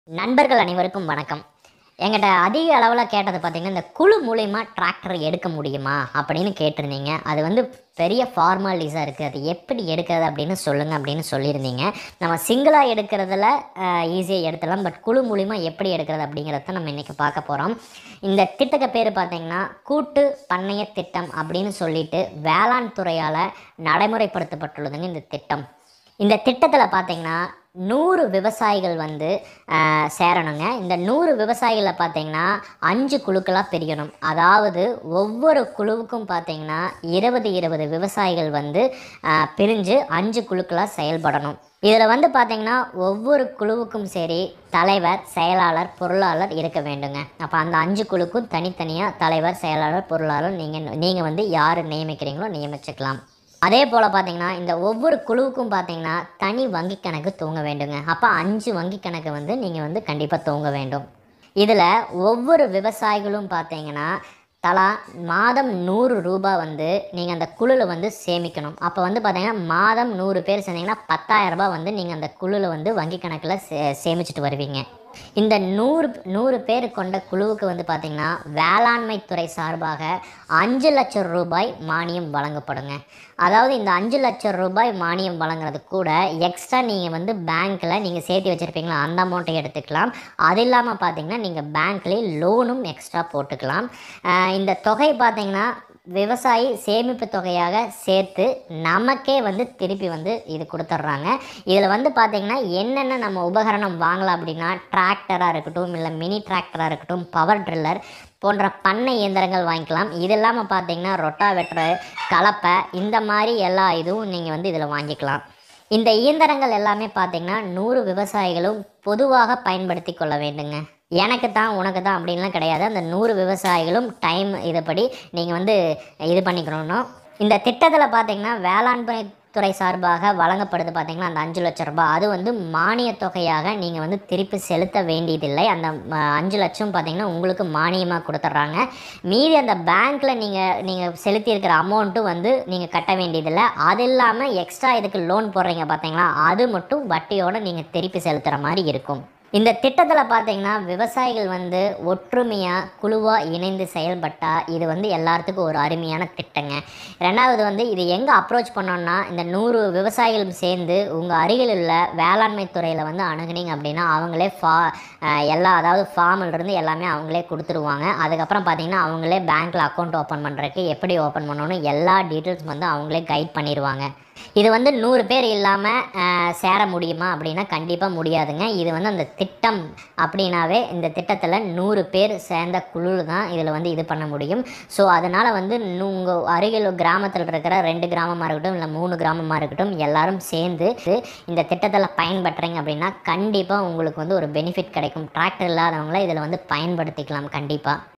நண்பர்கள் அனைவருக்கும் வணக்கம் என்கிட்ட அதிக அளவில் கேட்டது பார்த்தீங்கன்னா இந்த குழு மூலயமா டிராக்டர் எடுக்க முடியுமா அப்படின்னு கேட்டிருந்தீங்க அது வந்து பெரிய ஃபார்மாலிட்டிஸாக இருக்குது அது எப்படி எடுக்கிறது அப்படின்னு சொல்லுங்கள் அப்படின்னு சொல்லியிருந்தீங்க நம்ம சிங்கிளாக எடுக்கிறதுல ஈஸியாக எடுத்துடலாம் பட் குழு மூலிமா எப்படி எடுக்கிறது அப்படிங்கிறத நம்ம இன்றைக்கி பார்க்க போகிறோம் இந்த திட்டத்தை பேர் பார்த்தீங்கன்னா கூட்டு பண்ணைய திட்டம் அப்படின்னு சொல்லிட்டு வேளாண் துறையால் நடைமுறைப்படுத்தப்பட்டுள்ளதுங்க இந்த திட்டம் இந்த திட்டத்தில் பார்த்தீங்கன்னா நூறு விவசாயிகள் வந்து ஆஹ், சேரணுங்க இந்த நூறு விவசாயிகளில் பார்த்தீங்கன்னா அஞ்சு குழுக்களாக பிரிக்கணும் அதாவது ஒவ்வொரு குழுவுக்கும் பார்த்தீங்கன்னா இருபது இருபது விவசாயிகள் வந்து ஆஹ், பிரிஞ்சு அஞ்சு குழுக்களாக செயல்படணும் இதில் வந்து பார்த்தீங்கன்னா ஒவ்வொரு குழுவுக்கும் சரி தலைவர் செயலாளர் பொருளாளர் இருக்க வேண்டுங்க அப்போ அந்த அஞ்சு குழுக்கும் தனித்தனியாக தலைவர் செயலாளர் பொருளாளர் நீங்கள் நீங்கள் வந்து யார் நியமிக்கிறீங்களோ நியமிச்சுக்கலாம் அதே போல் பார்த்தீங்கன்னா இந்த ஒவ்வொரு குழுவுக்கும் பார்த்தீங்கன்னா தனி வங்கி கணக்கு தூங்க வேண்டுங்க அப்போ அஞ்சு வங்கி கணக்கு வந்து நீங்கள் வந்து கண்டிப்பாக தூங்க வேண்டும் இதில் ஒவ்வொரு விவசாயிகளும் பார்த்தீங்கன்னா தலா மாதம் நூறு ரூபாய் வந்து நீங்கள் அந்த குழுவில் வந்து சேமிக்கணும் அப்போ வந்து பார்த்தீங்கன்னா மாதம் நூறு பேர் சேர்ந்தீங்கன்னா பத்தாயிரம் ரூபாய் வந்து நீங்கள் அந்த குழுவில் வந்து வங்கி கணக்கில் சே சேமிச்சிட்டு வருவீங்க இந்த நூறு நூறு பேர் கொண்ட குழுவுக்கு வந்து பார்த்திங்கன்னா வேளாண்மை துறை சார்பாக அஞ்சு லட்சம் ரூபாய் மானியம் வழங்கப்படுங்க அதாவது இந்த அஞ்சு லட்சம் ரூபாய் மானியம் வழங்குறது கூட எக்ஸ்ட்ரா நீங்கள் வந்து பேங்க்கில் நீங்கள் சேர்த்து வச்சுருப்பீங்களா அந்த அமௌண்ட்டை எடுத்துக்கலாம் அது இல்லாமல் பார்த்தீங்கன்னா நீங்கள் பேங்க்லேயே லோனும் எக்ஸ்ட்ரா போட்டுக்கலாம் ஆஹ் இந்த தொகை பார்த்தீங்கன்னா விவசாயி சேமிப்பு தொகையாக சேர்த்து நமக்கே வந்து திருப்பி வந்து இது கொடுத்துட்றாங்க இதில் வந்து பார்த்திங்கன்னா என்னென்ன நம்ம உபகரணம் வாங்கலாம் அப்படின்னா டிராக்டராக இருக்கட்டும் இல்லை மினி டிராக்டராக இருக்கட்டும் பவர் ட்ரில்லர் போன்ற பண்ணை இயந்திரங்கள் வாங்கிக்கலாம் இது இல்லாமல் பார்த்தீங்கன்னா ரொட்டாவெட்ரு கலப்பை இந்த மாதிரி எல்லா இதுவும் நீங்கள் வந்து இதில் வாங்கிக்கலாம் இந்த இயந்திரங்கள் எல்லாமே பார்த்தீங்கன்னா நூறு விவசாயிகளும் பொதுவாக பயன்படுத்தி கொள்ள வேண்டுங்க எனக்கு தான் உனக்கு தான் அப்படின்லாம் கிடையாது அந்த நூறு விவசாயிகளும் டைம் இதுபடி நீங்கள் வந்து இது பண்ணிக்கணும் இந்த திட்டத்தில் பார்த்தீங்கன்னா வேளாண்மை துறை சார்பாக வழங்கப்படுது பார்த்தீங்கன்னா அந்த அஞ்சு லட்சம் ரூபாய் அது வந்து மானிய தொகையாக நீங்கள் வந்து திருப்பி செலுத்த வேண்டியதில்லை அந்த ம, அஞ்சு லட்சம் பார்த்தீங்கன்னா உங்களுக்கு மானியமாக கொடுத்துட்றாங்க மீதி அந்த பேங்க்கில் நீங்கள் நீங்கள் செலுத்தியிருக்கிற அமௌண்ட்டும் வந்து நீங்கள் கட்ட வேண்டியதில்லை அது இல்லாமல் எக்ஸ்ட்ரா இதுக்கு லோன் போடுறீங்க பார்த்தீங்களா அது மட்டும் வட்டியோடு நீங்கள் திருப்பி செலுத்துகிற மாதிரி இருக்கும் இந்த திட்டத்தில் பார்த்தீங்கன்னா விவசாயிகள் வந்து ஒற்றுமையாக குழுவாக இணைந்து செயல்பட்டால் இது வந்து எல்லாத்துக்கும் ஒரு அருமையான திட்டங்க ரெண்டாவது வந்து இது எங்கே அப்ரோச் பண்ணோன்னா இந்த நூறு விவசாயிகளும் சேர்ந்து உங்கள் அருகில் உள்ள வேளாண்மை துறையில் வந்து அணுகுனீங்க அப்படின்னா அவங்களே ஃபா அஹ் எல்லா அதாவது ஃபார்மில் இருந்து எல்லாமே அவங்களே கொடுத்துருவாங்க அதுக்கப்புறம் பார்த்தீங்கன்னா அவங்களே பேங்க்கில் அக்கௌண்ட் ஓப்பன் பண்ணுறதுக்கு எப்படி ஓப்பன் பண்ணணும் எல்லா டீட்டெயில்ஸ் வந்து அவங்களே கைட் பண்ணிடுவாங்க இது வந்து நூறு பேர் இல்லாமல் சேர முடியுமா அப்படின்னா கண்டிப்பாக முடியாதுங்க இது வந்து அந்த திட்டம் அப்படின்னாவே இந்த திட்டத்தில் நூறு பேர் சேர்ந்த குழு தான் இதில் வந்து இது பண்ண முடியும் ஸோ அதனால் வந்து உங்கள் அருகில் கிராமத்தில் இருக்கிற ரெண்டு கிராமமாக இருக்கட்டும் இல்லை மூணு கிராமமாக இருக்கட்டும் எல்லாரும் சேர்ந்து இந்த திட்டத்தில் பயன்படுறீங்க அப்படின்னா கண்டிப்பாக உங்களுக்கு வந்து ஒரு பெனிஃபிட் கிடைக்கும் டிராக்டர் இல்லாதவங்கள இதில் வந்து பயன்படுத்திக்கலாம் கண்டிப்பாக